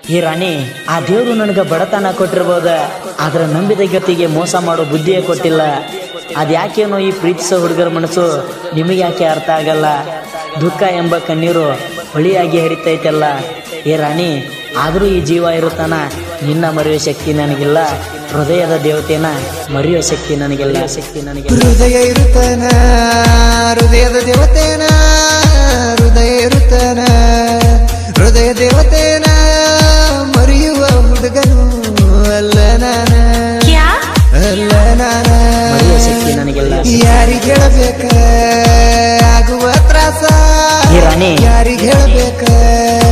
ಈ ರಾಣಿ ಆ ದೇವ್ರು ನನಗೆ ಬಡತನ ಕೊಟ್ಟಿರ್ಬೋದ ಆದ್ರೆ ನಂಬಿದ ಗತಿಗೆ ಮೋಸ ಮಾಡೋ ಬುದ್ಧಿಯೇ ಕೊಟ್ಟಿಲ್ಲ ಅದ್ಯಾಕೇನೋ ಈ ಪ್ರೀತಿಸೋ ಹುಡುಗರ ಮನಸ್ಸು ನಿಮಗೆ ಯಾಕೆ ಅರ್ಥ ಆಗಲ್ಲ ದುಃಖ ಎಂಬ ಕಣ್ಣೀರು ಹೊಳಿಯಾಗಿ ಹರಿತೈತಲ್ಲ ಏ ರಾಣಿ ಆದರೂ ಈ ಜೀವ ಇರುತ್ತಾನ ನಿನ್ನ ಮರೆಯುವ ಶಕ್ತಿ ನನಗಿಲ್ಲ ಹೃದಯದ ದೇವತೆನ ಮರೆಯುವ ಶಕ್ತಿ ನನಗಿಲ್ಲ ಶಕ್ತಿ ನನಗಿಲ್ಲ ಹೃದಯ ಇರುತ್ತಾನ ಹೃದಯದ ದೇವತೇನ ಹೃದಯ ಇರುತ್ತಾನ ಹೃದಯ ದೇವತೇನ ಮರೆಯುವ ಹುಡುಗನು ಅಲ್ಲ ನಾನ ಅಲ್ಲ ನಾನ ಮರೆಯುವ ಶಕ್ತಿ ನನಗಿಲ್ಲ ಯಾರಿಗೆ ಹೇಳಬೇಕ ಆಗುವ ತ್ರಾಸ ಈ ರಾಣಿ ಯಾರಿಗೆ ಹೇಳಬೇಕ